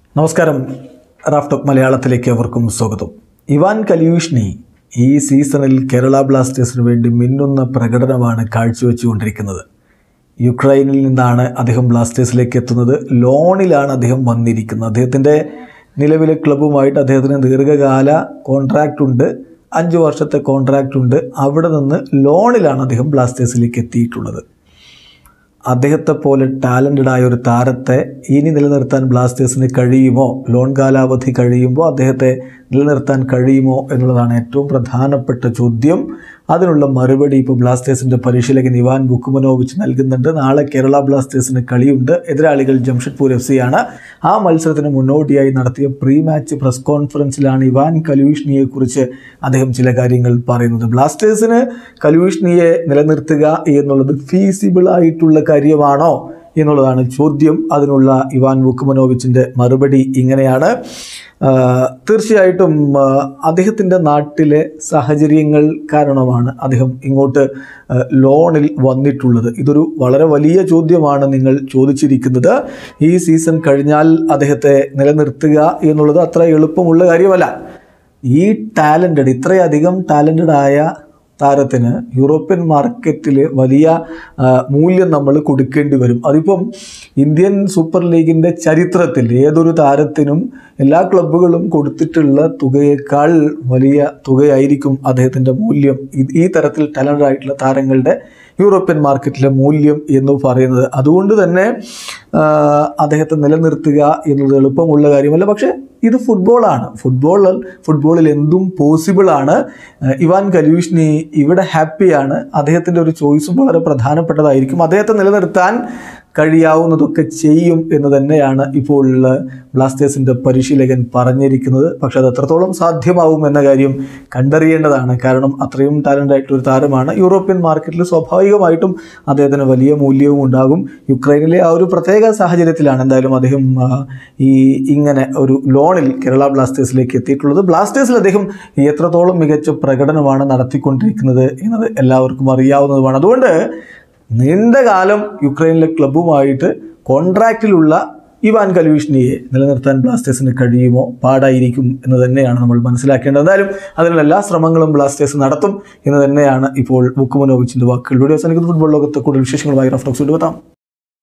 നമസ്കാരം റാഫ്റ്റോക്ക് മലയാളത്തിലേക്ക് അവർക്കും സ്വാഗതം ഇവാൻ കലിയൂഷ്ണി ഈ സീസണിൽ കേരള ബ്ലാസ്റ്റേഴ്സിന് വേണ്ടി മിന്നുന്ന പ്രകടനമാണ് കാഴ്ചവെച്ചുകൊണ്ടിരിക്കുന്നത് യുക്രൈനിൽ നിന്നാണ് അദ്ദേഹം ബ്ലാസ്റ്റേഴ്സിലേക്ക് എത്തുന്നത് ലോണിലാണ് അദ്ദേഹം വന്നിരിക്കുന്നത് അദ്ദേഹത്തിൻ്റെ നിലവിലെ ക്ലബ്ബുമായിട്ട് അദ്ദേഹത്തിന് ദീർഘകാല കോൺട്രാക്റ്റ് ഉണ്ട് അഞ്ച് വർഷത്തെ കോൺട്രാക്റ്റ് ഉണ്ട് അവിടെ നിന്ന് ലോണിലാണ് അദ്ദേഹം ബ്ലാസ്റ്റേഴ്സിലേക്ക് എത്തിയിട്ടുള്ളത് അദ്ദേഹത്തെ പോലെ ടാലൻറ്റഡ് ആയ ഒരു താരത്തെ ഇനി നിലനിർത്താൻ ബ്ലാസ്റ്റേഴ്സിന് കഴിയുമോ ലോൺ കാലാവധി കഴിയുമ്പോൾ അദ്ദേഹത്തെ നിലനിർത്താൻ കഴിയുമോ എന്നുള്ളതാണ് ഏറ്റവും പ്രധാനപ്പെട്ട ചോദ്യം അതിനുള്ള മറുപടി ഇപ്പോൾ ബ്ലാസ്റ്റേഴ്സിൻ്റെ പരിശീലകൻ ഇവാൻ ബുക്കുമനോവിച്ച് നൽകുന്നുണ്ട് നാളെ കേരള ബ്ലാസ്റ്റേഴ്സിന് കളിയുണ്ട് എതിരാളികൾ ജംഷഡ്പൂർ എഫ് സിയാണ് ആ മത്സരത്തിന് മുന്നോടിയായി നടത്തിയ പ്രീ മാച്ച് പ്രസ് കോൺഫറൻസിലാണ് ഇവാൻ കലൂഷ്ണിയെക്കുറിച്ച് അദ്ദേഹം ചില കാര്യങ്ങൾ പറയുന്നത് ബ്ലാസ്റ്റേഴ്സിന് കലൂഷ്ണിയെ നിലനിർത്തുക എന്നുള്ളത് ഫീസിബിൾ ആയിട്ടുള്ള കാര്യമാണോ എന്നുള്ളതാണ് ചോദ്യം അതിനുള്ള ഇവാൻ വുക്കുമനോവിച്ചിൻ്റെ മറുപടി ഇങ്ങനെയാണ് ആ, തീർച്ചയായിട്ടും ആ, അദ്ദേഹത്തിൻ്റെ നാട്ടിലെ സാഹചര്യങ്ങൾ കാരണമാണ് അദ്ദേഹം ഇങ്ങോട്ട് ആ, ലോണിൽ വന്നിട്ടുള്ളത് ഇതൊരു വളരെ വലിയ ചോദ്യമാണ് നിങ്ങൾ ചോദിച്ചിരിക്കുന്നത് ഈ സീസൺ കഴിഞ്ഞാൽ അദ്ദേഹത്തെ നിലനിർത്തുക എന്നുള്ളത് അത്ര എളുപ്പമുള്ള കാര്യമല്ല ഈ ടാലൻറ്റഡ് ഇത്രയധികം ടാലൻറ്റഡ് ആയ താരത്തിന് യൂറോപ്യൻ മാർക്കറ്റിൽ വലിയ ആ, മൂല്യം നമ്മൾ കൊടുക്കേണ്ടി വരും അതിപ്പം ഇന്ത്യൻ സൂപ്പർ ലീഗിൻ്റെ ചരിത്രത്തിൽ ഏതൊരു താരത്തിനും എല്ലാ ക്ലബ്ബുകളും കൊടുത്തിട്ടുള്ള തുകയേക്കാൾ വലിയ തുകയായിരിക്കും അദ്ദേഹത്തിൻ്റെ മൂല്യം ഇത് ഈ തരത്തിൽ ടാലൻറ്റഡ് ആയിട്ടുള്ള താരങ്ങളുടെ യൂറോപ്യൻ മാർക്കറ്റിലെ മൂല്യം എന്ന് പറയുന്നത് അതുകൊണ്ട് തന്നെ ആ, അദ്ദേഹത്തെ നിലനിർത്തുക എന്നത് എളുപ്പമുള്ള കാര്യമല്ല പക്ഷേ ഇത് ഫുട്ബോളാണ് ഫുട്ബോൾ ഫുട്ബോളിൽ എന്തും പോസിബിളാണ് ഇവാൻ കലൂഷ്നി ഇവിടെ ഹാപ്പിയാണ് അദ്ദേഹത്തിൻ്റെ ഒരു ചോയ്സും വളരെ പ്രധാനപ്പെട്ടതായിരിക്കും അദ്ദേഹത്തെ നിലനിർത്താൻ കഴിയാവുന്നതൊക്കെ ചെയ്യും എന്ന് തന്നെയാണ് ഇപ്പോൾ ബ്ലാസ്റ്റേഴ്സിൻ്റെ പരിശീലകൻ പറഞ്ഞിരിക്കുന്നത് പക്ഷെ അത് എത്രത്തോളം സാധ്യമാവും എന്ന കാര്യം കണ്ടറിയേണ്ടതാണ് കാരണം അത്രയും ടാലൻ്റ് ആയിട്ടുള്ള ഒരു താരമാണ് യൂറോപ്യൻ മാർക്കറ്റിൽ സ്വാഭാവികമായിട്ടും അദ്ദേഹത്തിന് വലിയ മൂല്യവും ഉണ്ടാകും യുക്രൈനിലെ ആ ഒരു പ്രത്യേക സാഹചര്യത്തിലാണ് എന്തായാലും അദ്ദേഹം ആ, ഈ ഇങ്ങനെ ഒരു ലോണിൽ കേരള ബ്ലാസ്റ്റേഴ്സിലേക്ക് എത്തിയിട്ടുള്ളത് ബ്ലാസ്റ്റേഴ്സിൽ അദ്ദേഹം എത്രത്തോളം മികച്ച പ്രകടനമാണ് നടത്തിക്കൊണ്ടിരിക്കുന്നത് എന്നത് എല്ലാവർക്കും അറിയാവുന്നതുമാണ് അതുകൊണ്ട് നീണ്ട കാലം യുക്രൈനിലെ ക്ലബ്ബുമായിട്ട് കോൺട്രാക്റ്റിലുള്ള ഇവാൻ കലൂഷ്ണിയെ നിലനിർത്താൻ ബ്ലാസ്റ്റേഴ്സിന് കഴിയുമോ പാടായിരിക്കും എന്ന് തന്നെയാണ് നമ്മൾ മനസ്സിലാക്കേണ്ടത് എന്തായാലും അതിനുള്ള എല്ലാ ശ്രമങ്ങളും ബ്ലാസ്റ്റേഴ്സ് നടത്തും എന്ന് തന്നെയാണ് ഇപ്പോൾ മുക്കുമനോവിച്ചിൻ്റെ വാക്കുകൾ വീഡിയോ അവസാനിക്കുന്ന ഫുട്ബോൾ ലോകത്തെ കൂടുതൽ വിശേഷങ്ങളുമായി റഫ്ലക്സ് കൊണ്ടുവെത്താം